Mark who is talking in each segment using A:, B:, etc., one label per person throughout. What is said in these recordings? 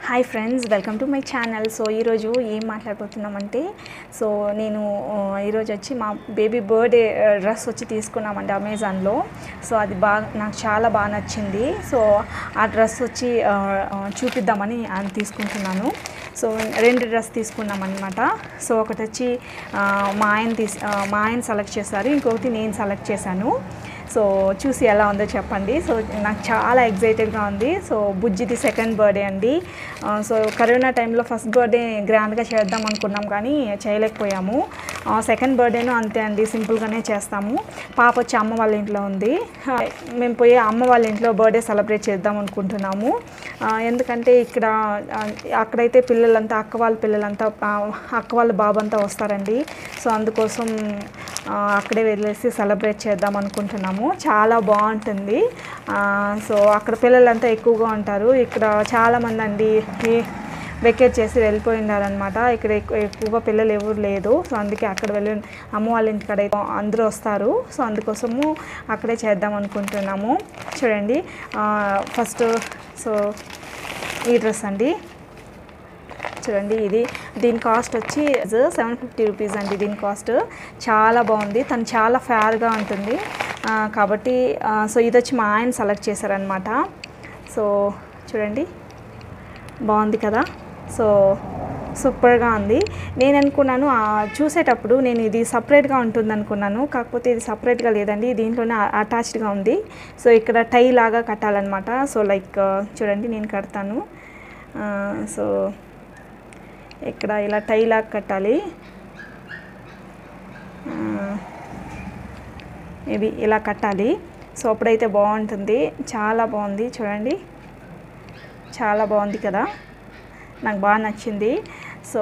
A: Hi friends welcome to my channel so ఈరోజు ఏం మాట్లాడబోతున్నామంటే so నేను ఆ, ఈరోజు వచ్చి మా బేబీ బర్త్డే డ్రెస్ వచ్చి తీసుకున్నామండి అమెజాన్లో సో అది బాగా నాకు చాలా బాగా నచ్చింది సో ఆ డ్రెస్ వచ్చి ఆ, ఆ, చూపిద్దామని అని తీసుకుంటున్నాను సో రెండు డ్రెస్ తీసుకున్నాం అనమాట సో ఒకటి వచ్చి ఆ, మా ఆయన తీసి ఆ, మా ఆయన సెలెక్ట్ చేశారు ఇంకొకటి నేను సెలెక్ట్ చేశాను సో చూసి ఎలా ఉందో చెప్పండి సో నాకు చాలా ఎగ్జైటెడ్గా ఉంది సో బుజ్జిది సెకండ్ బర్త్డే అండి ఆ, సో కరోనా టైంలో ఫస్ట్ బర్త్డే గ్రాండ్గా చేద్దాం అనుకున్నాం కానీ చేయలేకపోయాము ఆ, సెకండ్ బర్త్డేను అంతే అండి సింపుల్గానే చేస్తాము పాప వచ్చి అమ్మ వాళ్ళ ఇంట్లో ఉంది ఆ, మేము పోయి అమ్మ వాళ్ళ ఇంట్లో బర్త్డే సెలబ్రేట్ చేద్దాం అనుకుంటున్నాము ఆ, ఎందుకంటే ఇక్కడ ఆ, అక్కడైతే పిల్లలంతా అక్క వాళ్ళ పిల్లలంతా ఆ, అక్క వాళ్ళ బాబు అంతా వస్తారండి సో అందుకోసం ఆ, అక్కడే వెళ్ళేసి సెలబ్రేట్ చేద్దాం అనుకుంటున్నాము చాలా బాగుంటుంది ఆ, సో అక్కడ పిల్లలంతా ఎక్కువగా ఉంటారు ఇక్కడ చాలామంది అండి వెకేట్ చేసి వెళ్ళిపోయినారనమాట ఇక్కడ ఎక్కు- ఎక్కువగా పిల్లలు ఎవరు లేదు సో అందుకే అక్కడ వెళ్ళి అమ్మ వాళ్ళ ఇంటికాడ అయితే అందరూ వస్తారు సో అందుకోసము అక్కడే చేద్దాం అనుకుంటున్నాము చూడండి ఫస్ట్ సో ఈ డ్రెస్ అండి చూడండి ఇది దీని కాస్ట్ వచ్చి సెవెన్ ఫిఫ్టీ రూపీస్ అండి దీని కాస్ట్ చాలా బాగుంది తను చాలా ఫేర్గా ఉంటుంది ఆ, కాబట్టి ఆ, సో ఇది వచ్చి మా ఆయన సెలెక్ట్ చేశారనమాట సో చూడండి బాగుంది కదా సో సూపర్గా ఉంది నేను అనుకున్నాను ఆ, చూసేటప్పుడు నేను ఇది సపరేట్గా ఉంటుంది అనుకున్నాను కాకపోతే ఇది సపరేట్గా లేదండి దీంట్లోనే అటాచ్డ్గా ఉంది సో ఇక్కడ టై లాగా కట్టాలన్నమాట సో లైక్ చూడండి నేను కడతాను ఆ, సో ఇక్కడ ఇలా టై లాగా కట్టాలి మేబీ ఇలా కట్టాలి సో అప్పుడైతే బాగుంటుంది చాలా బాగుంది చూడండి చాలా బాగుంది కదా నాకు బాగా నచ్చింది సో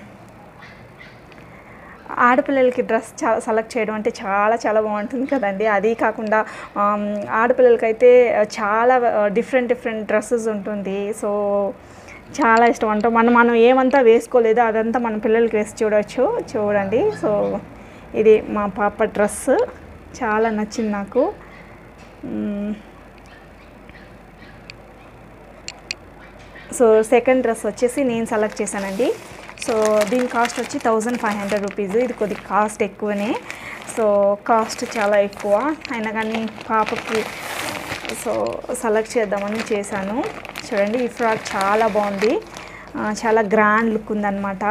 A: ఆడపిల్లలకి డ్రెస్ చా సెలెక్ట్ చేయడం అంటే చాలా చాలా బాగుంటుంది కదండి అది కాకుండా ఆమ్, ఆడపిల్లలకైతే చాలా డిఫరెంట్ డిఫరెంట్ డ్రెస్సెస్ ఉంటుంది సో చాలా ఇష్టం అంటే మనం మనం ఏమంతా వేసుకోలేదు అదంతా మన పిల్లలకి వేసి చూడవచ్చు చూడండి సో ఇది మా పాప డ్రెస్ చాలా నచ్చింది నాకు మ్మ్. సో సెకండ్ డ్రెస్ వచ్చేసి నేను సెలెక్ట్ చేశానండి సో దీని కాస్ట్ వచ్చి థౌజండ్ ఫైవ్ హండ్రెడ్ రూపీస్ ఇది కొద్ది కాస్ట్ ఎక్కువనే సో కాస్ట్ చాలా ఎక్కువ అయినా కానీ పాపకి సో సెలెక్ట్ చేద్దామని చేశాను చూడండి ఈ ఫ్రాక్ చాలా బాగుంది ఆ, చాలా గ్రాండ్ లుక్ ఉందన్నమాట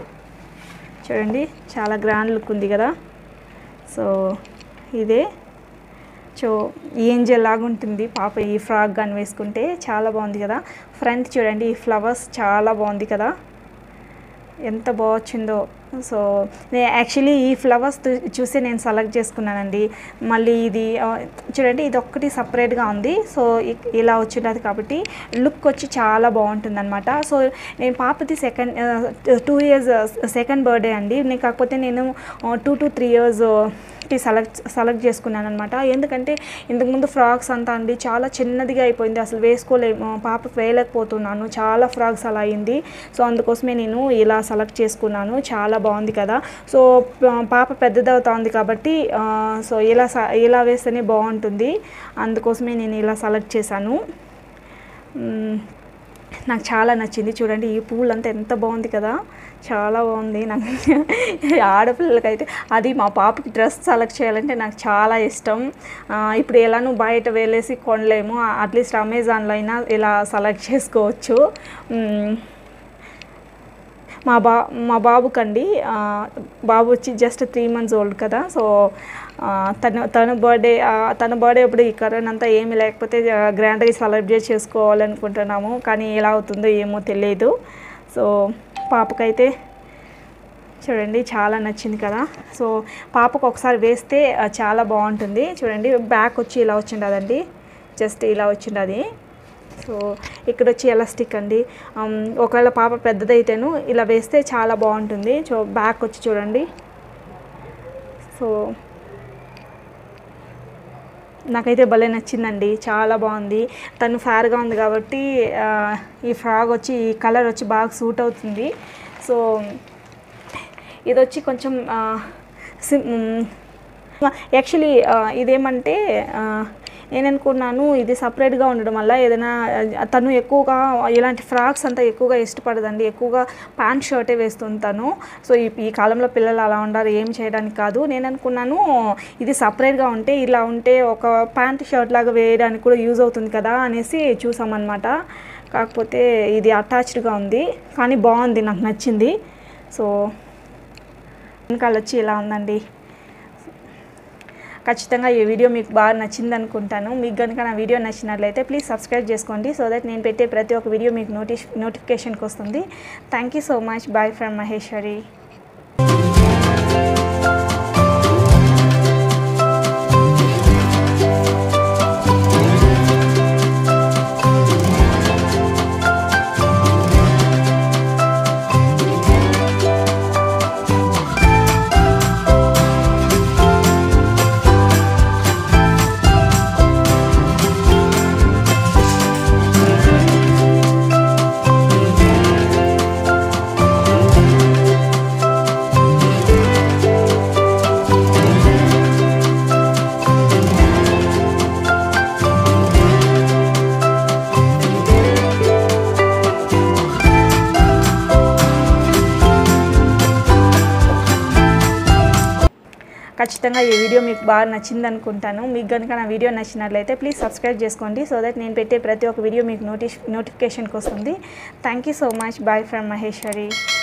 A: చూడండి చాలా గ్రాండ్ లుక్ ఉంది కదా సో ఇదే సో ఏంజల్ లాగా ఉంటుంది పాప ఈ ఫ్రాక్ కానీ వేసుకుంటే చాలా బాగుంది కదా ఫ్రంట్ చూడండి ఈ ఫ్లవర్స్ చాలా బాగుంది కదా ఎంత బాగా వచ్చిందో సో నేను యాక్చువల్లీ ఈ ఫ్లవర్స్ చూసి నేను సెలెక్ట్ చేసుకున్నానండి మళ్ళీ ఇది ఆ, చూడండి ఇది ఒక్కటి సపరేట్గా ఉంది సో ఇ- ఇలా వచ్చినది కాబట్టి లుక్ వచ్చి చాలా బాగుంటుంది అనమాట సో నేను పాపది second two years second birthday అండి నేను కాకపోతే నేను టూ టు త్రీ ఇయర్స్ కి సెలెక్ట్ సెలెక్ట్ చేసుకున్నాను అనమాట ఎందుకంటే ఇంతకుముందు ఫ్రాక్స్ అంతా అండి చాలా చిన్నదిగా అయిపోయింది అసలు వేసుకోలేము పాపకు వేయలేకపోతున్నాను చాలా ఫ్రాక్స్ అలా అయింది సో అందుకోసమే నేను ఇలా సెలెక్ట్ చేసుకున్నాను చాలా బాగుంది కదా సో ప- పాప పెద్దదవుతోంది కాబట్టి ఆ, సో ఇలా స- ఇలా వేస్తేనే బాగుంటుంది అందుకోసమే నేను ఇలా సెలెక్ట్ చేశాను మ్మ్. నాకు చాలా నచ్చింది చూడండి ఈ పూలు అంతా ఎంత బాగుంది కదా చాలా బాగుంది నాకు ఆడపిల్లలకైతే అది మా పాపకి డ్రెస్ సెలెక్ట్ చేయాలంటే నాకు చాలా ఇష్టం ఆ, ఇప్పుడు ఎలానో బయట వెళ్ళేసి కొనలేము అట్లీస్ట్ అమెజాన్లో అయినా ఇలా సెలెక్ట్ చేసుకోవచ్చు మ్మ్. మా బా మా బాబుకండి ఆ, బాబు వచ్చి జస్ట్ త్రీ మంత్స్ ఓల్డ్ కదా సో ఆ, తను తన బర్త్డే తన బర్త్డే అప్పుడు ఈ కరోనా అంతా ఏమీ లేకపోతే గ్రాండ్గా సెలబ్రేట్ చేసుకోవాలనుకుంటున్నాము కానీ ఎలా అవుతుందో ఏమో తెలియదు సో పాపకైతే చూడండి చాలా నచ్చింది కదా సో పాపకు ఒకసారి వేస్తే ఆ, చాలా బాగుంటుంది చూడండి బ్యాక్ వచ్చి ఇలా వచ్చిండదండి జస్ట్ ఇలా వచ్చిండది సో ఇక్కడ వచ్చి ఎలాస్టిక్ అండి ఆమ్, ఒకవేళ పాప పెద్దదైతేను ఇలా వేస్తే చాలా బాగుంటుంది సో బ్యాక్ వచ్చి చూడండి సో నాకైతే భలే నచ్చిందండి చాలా బాగుంది తను ఫేర్గా ఉంది కాబట్టి ఆ, ఈ ఫ్రాక్ వచ్చి ఈ కలర్ వచ్చి బాగా సూట్ అవుతుంది సో ఇది వచ్చి కొంచెం ఆ, సిం యాక్చువల్లీ ఇదేమంటే ఆ, నేను అనుకున్నాను ఇది సపరేట్గా ఉండడం వల్ల ఏదైనా ఆ, తను ఎక్కువగా ఇలాంటి ఫ్రాక్స్ అంతా ఎక్కువగా ఇష్టపడదండి ఎక్కువగా ప్యాంట్ షర్టే వేస్తుంది తను సో ఈ ఈ కాలంలో పిల్లలు అలా ఉండాలి ఏం చేయడానికి కాదు నేను అనుకున్నాను ఇది సపరేట్గా ఉంటే ఇలా ఉంటే ఒక ప్యాంట్ షర్ట్ లాగా వేయడానికి కూడా యూజ్ అవుతుంది కదా అనేసి చూసామన్నమాట కాకపోతే ఇది అటాచ్డ్గా ఉంది కానీ బాగుంది నాకు నచ్చింది సో వెనకాల వచ్చి ఇలా ఉందండి ఖచ్చితంగా ఈ వీడియో మీకు బాగా నచ్చింది అనుకుంటాను మీకు కనుక నా వీడియో నచ్చినట్లయితే ప్లీజ్ సబ్స్క్రైబ్ చేసుకోండి సో దట్ నేను పెట్టే ప్రతి ఒక్క వీడియో మీకు నోటి నోటిఫికేషన్కి వస్తుంది thank you so much bye from Maheshwari ఖచ్చితంగా ఈ వీడియో మీకు బాగా నచ్చింది అనుకుంటాను మీకు కనుక నా వీడియో నచ్చినట్లయితే ప్లీజ్ సబ్స్క్రైబ్ చేసుకోండి సో దట్ నేను పెట్టే ప్రతి ఒక్క వీడియో మీకు నోటి నోటిఫికేషన్కి వస్తుంది thank you so much bye from Maheshwari